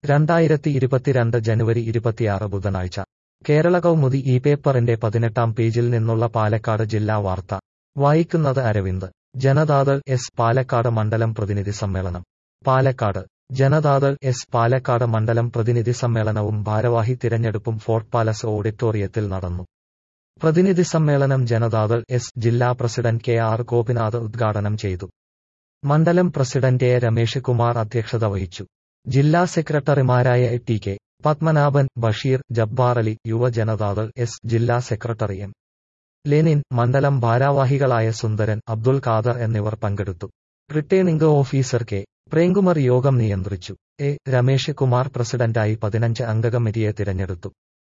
രണ്ടായിരത്തി ഇരുപത്തിരണ്ട് ജനുവരി ഇരുപത്തിയാറ് ബുധനാഴ്ച കേരള കൗമുദി ഈ പേപ്പറിന്റെ പതിനെട്ടാം പേജിൽ നിന്നുള്ള പാലക്കാട് ജില്ലാ വാർത്ത വായിക്കുന്നത് അരവിന്ദ് ജനതാദൾ എസ് പാലക്കാട് മണ്ഡലം പ്രതിനിധി സമ്മേളനം പാലക്കാട് ജനതാദൾ എസ് പാലക്കാട് മണ്ഡലം പ്രതിനിധി സമ്മേളനവും ഭാരവാഹി തിരഞ്ഞെടുപ്പും ഫോർട്ട് പാലസ് ഓഡിറ്റോറിയത്തിൽ നടന്നു പ്രതിനിധി സമ്മേളനം ജനതാദൾ എസ് ജില്ലാ പ്രസിഡന്റ് കെ ആർ ഗോപിനാഥ് ഉദ്ഘാടനം ചെയ്തു മണ്ഡലം പ്രസിഡന്റ് എ രമേഷ് കുമാർ അധ്യക്ഷത വഹിച്ചു ജില്ലാ സെക്രട്ടറിമാരായ ടി കെ പത്മനാഭൻ ബഷീർ ജബ്ബാർ അലി യുവ ജനതാദൾ എസ് ജില്ലാ സെക്രട്ടറി എം ലെനിൻ മണ്ഡലം ഭാരവാഹികളായ സുന്ദരൻ അബ്ദുൽ ഖാദർ എന്നിവർ പങ്കെടുത്തു റിട്ടേണിംഗ് ഓഫീസർ കെ പ്രേംകുമാർ യോഗം നിയന്ത്രിച്ചു എ രമേഷ് കുമാർ പ്രസിഡന്റായി പതിനഞ്ച് അംഗ കമ്മിറ്റിയെ തിരഞ്ഞെടുത്തു